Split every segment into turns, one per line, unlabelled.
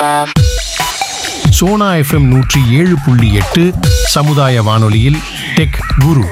FM.
Sona FM நூற்றி ஏழு புள்ளி எட்டு சமுதாய வானொலியில் டெக் குரு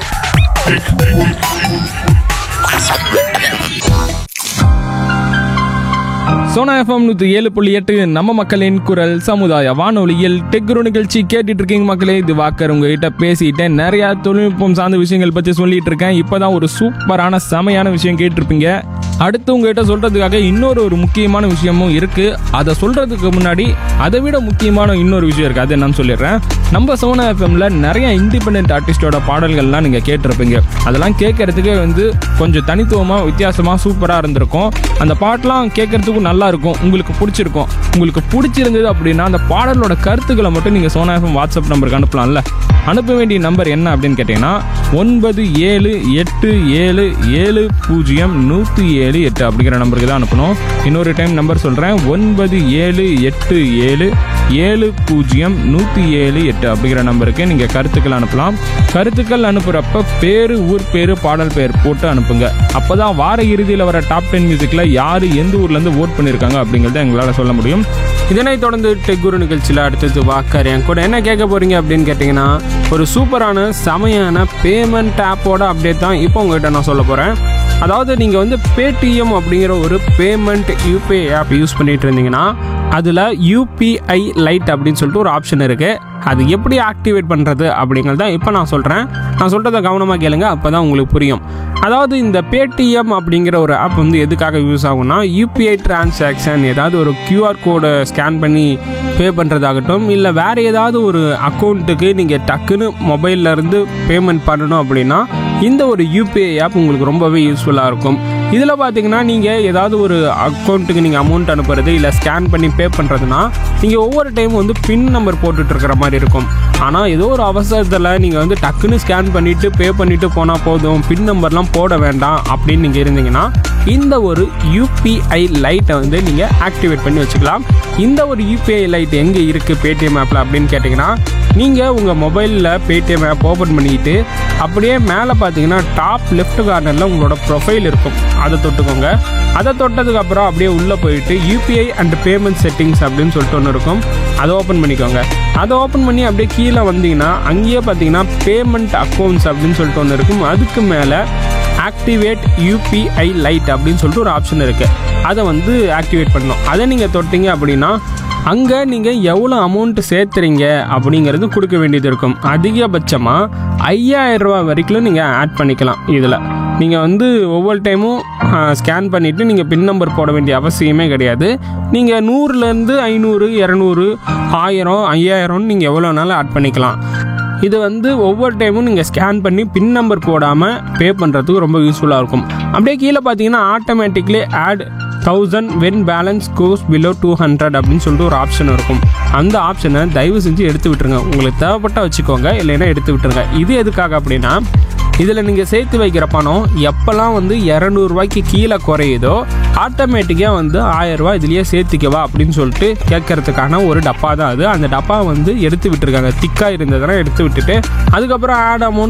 சோனா எஃப்எம் நூற்றி ஏழு புள்ளி எட்டு நம்ம மக்களின் குரல் சமுதாய வானொலியில் டெக்ரு நிகழ்ச்சி கேட்டுட்டு இருக்கீங்க மக்களே இது வாக்கர் உங்ககிட்ட பேசிட்டேன் நிறைய தொழில்நுட்பம் சார்ந்த விஷயங்கள் பற்றி சொல்லிட்டு இருக்கேன் இப்போதான் ஒரு சூப்பரான செமையான விஷயம் கேட்டிருப்பீங்க அடுத்து உங்ககிட்ட சொல்றதுக்காக இன்னொரு ஒரு முக்கியமான விஷயமும் இருக்கு அதை சொல்றதுக்கு முன்னாடி அதை விட முக்கியமான இன்னொரு விஷயம் இருக்கு அது என்னன்னு சொல்லிடுறேன் நம்ம சோனா எஃப்எம்ல நிறைய இண்டிபெண்ட் ஆர்டிஸ்டோட பாடல்கள்லாம் நீங்க கேட்டிருப்பீங்க அதெல்லாம் கேட்கறதுக்கே வந்து கொஞ்சம் தனித்துவமா வித்தியாசமா சூப்பரா இருந்திருக்கும் அந்த பாட்டெல்லாம் கேட்கறதுக்கும் நல்லா இருக்கும் உங்களுக்கு பிடிச்சிருக்கும் உங்களுக்கு பிடிச்சிருந்தது அப்படின்னா அந்த பாடலோட கருத்துக்களை மட்டும் நீங்க சோனா எஃப்எம் வாட்ஸ்அப் நம்பருக்கு அனுப்பலாம்ல அனுப்ப வேண்டிய நம்பர் என்ன அப்படின்னு கேட்டீங்கன்னா ஒன்பது ஏழு எட்டு ஏழு ஏழு பூஜ்ஜியம் நூற்றி ஏழு எட்டு அப்படிங்கிற நம்பருக்கு தான் அனுப்பணும் இன்னொரு டைம் நம்பர் சொல்கிறேன் ஒன்பது ஏழு எட்டு ஏழு ஏழு பூஜ்ஜியம் நூற்றி ஏழு எட்டு அப்படிங்கிற நம்பருக்கு நீங்கள் கருத்துக்கள் அனுப்பலாம் கருத்துக்கள் அனுப்புகிறப்ப பேர் ஊர் பேர் பாடல் பெயர் போட்டு அனுப்புங்க அப்போ தான் வார இறுதியில் வர டாப் டென் மியூசிக்கில் யார் எந்த ஊர்லேருந்து ஓட் பண்ணியிருக்காங்க அப்படிங்கிறத எங்களால் சொல்ல முடியும் இதனைத் தொடர்ந்து டெக் குரு நிகழ்ச்சியில் அடுத்தது வாக்கர் என் கூட என்ன கேட்க போறீங்க அப்படின்னு கேட்டிங்கன்னா ஒரு சூப்பரான செமையான பேமெண்ட் ஆப்போட அப்டேட் தான் இப்போ உங்ககிட்ட நான் சொல்ல போகிறேன் அதாவது நீங்கள் வந்து பேடிஎம் அப்படிங்கிற ஒரு பேமெண்ட் யூபிஐ ஆப் யூஸ் பண்ணிட்டு இருந்தீங்கன்னா அதில் யூபிஐ லைட் அப்படின்னு சொல்லிட்டு ஒரு ஆப்ஷன் இருக்குது அது எப்படி ஆக்டிவேட் பண்ணுறது அப்படிங்கிறத இப்போ நான் சொல்கிறேன் நான் சொல்கிறத கவனமாக கேளுங்க அப்போ தான் உங்களுக்கு புரியும் அதாவது இந்த பேடிஎம் அப்படிங்கிற ஒரு ஆப் வந்து எதுக்காக யூஸ் ஆகும்னா யூபிஐ டிரான்சாக்ஷன் ஏதாவது ஒரு கியூஆர் கோடை ஸ்கேன் பண்ணி பே பண்ணுறதாகட்டும் இல்லை வேறு ஏதாவது ஒரு அக்கௌண்ட்டுக்கு நீங்கள் டக்குன்னு மொபைல்ல இருந்து பேமெண்ட் பண்ணணும் அப்படின்னா இந்த ஒரு யூபிஐ ஆப் உங்களுக்கு ரொம்பவே யூஸ்ஃபுல்லாக இருக்கும் இதில் பார்த்தீங்கன்னா நீங்கள் ஏதாவது ஒரு அக்கௌண்ட்டுக்கு நீங்கள் அமௌண்ட் அனுப்புறது இல்லை ஸ்கேன் பண்ணி பே பண்ணுறதுனா நீங்கள் ஒவ்வொரு டைம் வந்து பின் நம்பர் போட்டுட்டு இருக்கிற மாதிரி இருக்கும் ஆனால் ஏதோ ஒரு அவசரத்தில் நீங்கள் வந்து டக்குன்னு ஸ்கேன் பண்ணிவிட்டு பே பண்ணிவிட்டு போனால் போதும் பின் நம்பர்லாம் போட வேண்டாம் அப்படின்னு நீங்கள் இருந்தீங்கன்னா இந்த ஒரு யூபிஐ லைட்டை வந்து நீங்கள் ஆக்டிவேட் பண்ணி வச்சுக்கலாம் இந்த ஒரு யூபிஐ லைட் எங்கே இருக்குது பேடிஎம் ஆப்பில் அப்படின்னு கேட்டிங்கன்னா நீங்கள் உங்கள் மொபைலில் பேடிஎம் ஆப் ஓப்பன் பண்ணிக்கிட்டு அப்படியே மேலே பார்த்தீங்கன்னா டாப் லெஃப்ட் கார்னரில் உங்களோட ப்ரொஃபைல் இருக்கும் அதை தொட்டுக்கோங்க அதை தொட்டதுக்கு அப்புறம் அப்படியே உள்ளே போயிட்டு யூபிஐ அண்ட் பேமெண்ட் செட்டிங்ஸ் அப்படின்னு சொல்லிட்டு ஒன்று இருக்கும் அதை ஓப்பன் பண்ணிக்கோங்க அதை ஓப்பன் பண்ணி அப்படியே கீழே வந்தீங்கன்னா அங்கேயே பார்த்தீங்கன்னா பேமெண்ட் அக்கௌண்ட்ஸ் அப்படின்னு சொல்லிட்டு ஒன்று இருக்கும் அதுக்கு மேலே ஆக்டிவேட் யூபிஐ லைட் அப்படின்னு சொல்லிட்டு ஒரு ஆப்ஷன் இருக்குது அதை வந்து ஆக்டிவேட் பண்ணணும் அதை நீங்கள் தொட்டீங்க அப்படின்னா அங்கே நீங்கள் எவ்வளோ அமௌண்ட் சேர்த்துறீங்க அப்படிங்கிறது கொடுக்க வேண்டியது இருக்கும் அதிகபட்சமாக ஐயாயிரம் ரூபா வரைக்கும் நீங்கள் ஆட் பண்ணிக்கலாம் இதில் நீங்கள் வந்து ஒவ்வொரு டைமும் ஸ்கேன் பண்ணிவிட்டு நீங்கள் பின் நம்பர் போட வேண்டிய அவசியமே கிடையாது நீங்கள் நூறுலேருந்து ஐநூறு இரநூறு ஆயிரம் ஐயாயிரம்னு நீங்கள் எவ்வளோ நாளும் ஆட் பண்ணிக்கலாம் இது வந்து ஒவ்வொரு டைமும் நீங்கள் ஸ்கேன் பண்ணி பின் நம்பர் போடாமல் பே பண்ணுறதுக்கு ரொம்ப யூஸ்ஃபுல்லாக இருக்கும் அப்படியே கீழே பார்த்தீங்கன்னா automatically add thousand when balance goes below two hundred அப்படின்னு சொல்லிட்டு ஒரு ஆப்ஷன் இருக்கும் அந்த ஆப்ஷனை தயவு செஞ்சு எடுத்து விட்டுருங்க உங்களுக்கு தேவைப்பட்ட வச்சுக்கோங்க இல்லைன்னா எடுத்து விட்டுருங்க இது எதுக்காக அப்படின்னா இதில் நீங்கள் சேர்த்து வைக்கிற பணம் எப்போல்லாம் வந்து இரநூறுவாய்க்கு கீழே குறையுதோ ஆட்டோமேட்டிக்காக வந்து ஆயிரரூபா இதுலேயே சேர்த்துக்கவா அப்படின்னு சொல்லிட்டு கேட்கறதுக்கான ஒரு டப்பா தான் அது அந்த டப்பா வந்து எடுத்து விட்டுருக்காங்க திக்காக இருந்ததெல்லாம் எடுத்து விட்டுட்டு அதுக்கப்புறம் ஆட் அமௌண்ட்